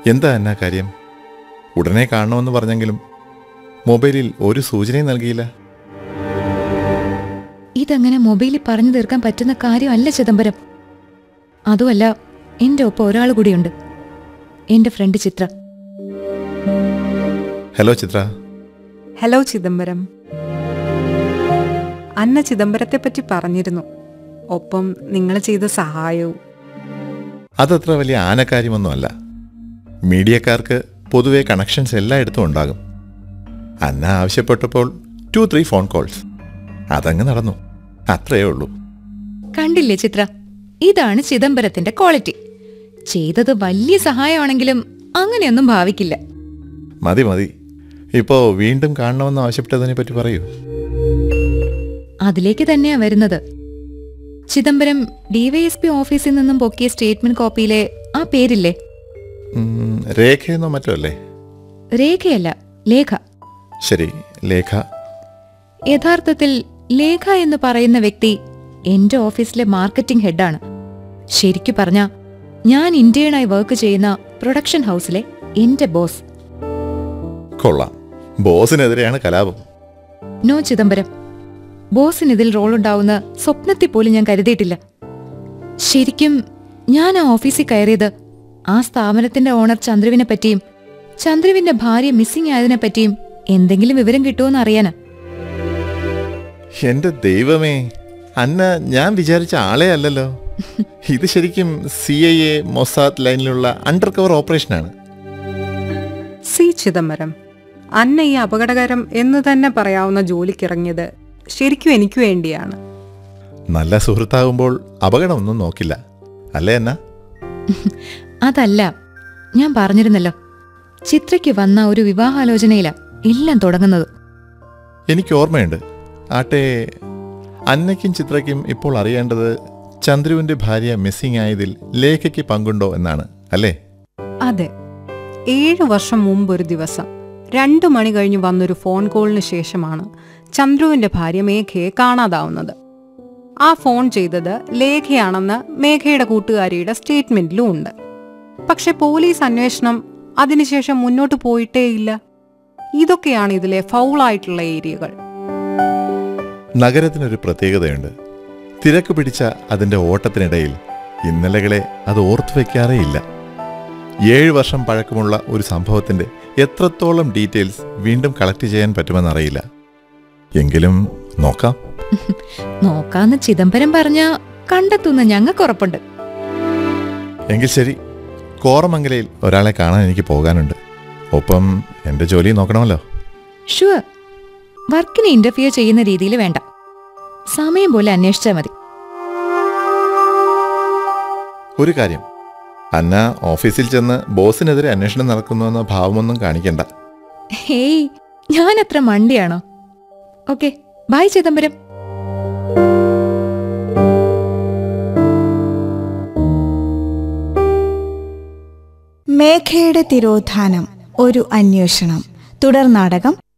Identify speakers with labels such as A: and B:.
A: എന്താ എന്നാ കാര്യം ഉടനെ കാണണമെന്ന് പറഞ്ഞെങ്കിലും മൊബൈലിൽ ഒരു സൂചനയും നൽകിയില്ല
B: ഇതങ്ങനെ മൊബൈലിൽ പറഞ്ഞു തീർക്കാൻ പറ്റുന്ന കാര്യമല്ല ചിദംബരം അതുമല്ല എന്റെ ഒപ്പം ഒരാൾ കൂടിയുണ്ട് എന്റെ friend Chitra
A: hello Chitra
C: hello Chidambaram Anna ചിദംബരത്തെ പറ്റി പറഞ്ഞിരുന്നു ഒപ്പം നിങ്ങൾ ചെയ്ത സഹായവും
A: അതത്ര വലിയ ആനക്കാര്യമൊന്നുമല്ല മീഡിയക്കാർക്ക് പൊതുവെ കണക്ഷൻസ് എല്ലായിടത്തും ഉണ്ടാകും അന്ന ആവശ്യപ്പെട്ടപ്പോൾ ടു ത്രീ ഫോൺ കോൾസ് അതങ്ങ് നടന്നു അത്രയേ ഉള്ളൂ
B: കണ്ടില്ലേ ചിത്ര ഇതാണ് ചിദംബരത്തിന്റെ ക്വാളിറ്റി ചെയ്തത് വലിയ സഹായമാണെങ്കിലും അങ്ങനെയൊന്നും ഭാവിക്കില്ല
A: മതി മതി ഇപ്പോൾ വീണ്ടും കാണണമെന്ന് ആവശ്യപ്പെട്ടതിനെ പറ്റി പറയൂ
B: അതിലേക്ക് തന്നെയാ വരുന്നത് ചിദംബരം ഡിവൈഎസ്പി ഓഫീസിൽ നിന്നും പൊക്കിയ സ്റ്റേറ്റ്മെന്റ് കോപ്പിയിലെ ആ പേരില്ലേ
A: ഉം, രേഖയെന്നോ മറ്റോ അല്ലേ
B: രേഖയല്ല ലേഖ
A: ശരി ലേഖ
B: യഥാർത്ഥത്തിൽ ലേഖ എന്ന് പറയുന്ന വ്യക്തി എന്റെ ഓഫീസിലെ മാർക്കറ്റിംഗ് ഹെഡാണ് ശരിക്കു പറഞ്ഞ ഞാൻ ഇന്ത്യനായി വർക്ക് ചെയ്യുന്ന പ്രൊഡക്ഷൻ ഹൗസിലെ എന്റെ ബോസ്
A: കൊള്ളാം ബോസിനെതിരെയാണ് കലാപം
B: നോ ചിദംബരം ബോസിന് ഇതിൽ റോളുണ്ടാവുന്ന സ്വപ്നത്തിൽ പോലും ഞാൻ കരുതിയിട്ടില്ല ശരിക്കും ഞാൻ ആ ഓഫീസിൽ കയറിയത് ആ സ്ഥാപനത്തിന്റെ ഓണർ ചന്ദ്രുവിനെ പറ്റിയും ചന്ദ്രുവിന്റെ ഭാര്യ മിസ്സിംഗ് ആയതിനെ പറ്റിയും എന്തെങ്കിലും വിവരം കിട്ടുമോന്ന് അറിയാനാ
A: എന്റെ ദൈവമേ അന്ന ഞാൻ വിചാരിച്ച ആളെ അല്ലല്ലോ ഇത് ശരിക്കും സി ഐ എ മൊസാദ് ലൈനിലുള്ള അണ്ടർ കവർ ഓപ്പറേഷനാണ്
C: സി ചിദംബരം അന്ന ഈ അപകടകരം എന്ന് തന്നെ പറയാവുന്ന ജോലിക്കിറങ്ങിയത് ശരിക്കും എനിക്ക് വേണ്ടിയാണ്
A: നല്ല സുഹൃത്താകുമ്പോൾ അപകടമൊന്നും നോക്കില്ല അല്ലേ എന്നാ
B: അതല്ല ഞാൻ പറഞ്ഞിരുന്നല്ലോ ചിത്രയ്ക്ക് വന്ന ഒരു വിവാഹാലോചനയിലാ എല്ലാം തുടങ്ങുന്നത്
A: എനിക്ക് ഓർമ്മയുണ്ട് ആട്ടെ അന്നയ്ക്കും ചിത്രയ്ക്കും ഇപ്പോൾ അറിയേണ്ടത് ചന്ദ്രുവിന്റെ ഭാര്യ മിസ്സിംഗ് ആയതിൽ ലേഖയ്ക്ക് പങ്കുണ്ടോ എന്നാണ് അല്ലേ
C: അതെ ഏഴു വർഷം മുമ്പ് ഒരു ദിവസം രണ്ടു മണി കഴിഞ്ഞ് വന്നൊരു ഫോൺ കോളിന് ശേഷമാണ് ചന്ദ്രുവിന്റെ ഭാര്യ മേഘയെ കാണാതാവുന്നത് ആ ഫോൺ ചെയ്തത് ലേഖയാണെന്ന് മേഘയുടെ കൂട്ടുകാരിയുടെ സ്റ്റേറ്റ്മെന്റിലും ഉണ്ട് പക്ഷെ പോലീസ് അന്വേഷണം അതിനുശേഷം മുന്നോട്ട് പോയിട്ടേയില്ല ഇതൊക്കെയാണ് ഇതിലെ ഫൗളായിട്ടുള്ള ഏരിയകൾ
A: നഗരത്തിനൊരു പ്രത്യേകതയുണ്ട് തിരക്ക് പിടിച്ച അതിന്റെ ഓട്ടത്തിനിടയിൽ ഇന്നലകളെ അത് ഓർത്തു വെക്കാറേയില്ല ഏഴ് വർഷം പഴക്കമുള്ള ഒരു സംഭവത്തിന്റെ എത്രത്തോളം ഡീറ്റെയിൽസ് വീണ്ടും കളക്ട് ചെയ്യാൻ പറ്റുമെന്നറിയില്ല എങ്കിലും നോക്കാം
B: നോക്കാന്ന് ചിദംബരം പറഞ്ഞ കണ്ടെത്തുന്ന ഞങ്ങൾക്കുറപ്പുണ്ട്
A: എങ്കിൽ ശരി കോറമംഗലയിൽ ഒരാളെ കാണാൻ എനിക്ക് പോകാനുണ്ട് ഒപ്പം എൻ്റെ ജോലി നോക്കണമല്ലോ
B: ഷുവർ വർക്കിനെ ഇന്റർഫിയർ ചെയ്യുന്ന രീതിയിൽ വേണ്ട സമയം പോലെ അന്വേഷിച്ചാൽ മതി
A: ഒരു കാര്യം അന്ന ഓഫീസിൽ ചെന്ന് ബോസിനെതിരെ അന്വേഷണം നടക്കുന്നുവെന്ന ഭാവമൊന്നും കാണിക്കണ്ട
B: ഹേയ് ഞാൻ അത്ര മണ്ടിയാണോ ഓക്കെ ബൈ ചിദംബരം
D: മേഘയുടെ തിരോധാനം ഒരു അന്വേഷണം തുടർ നാടകം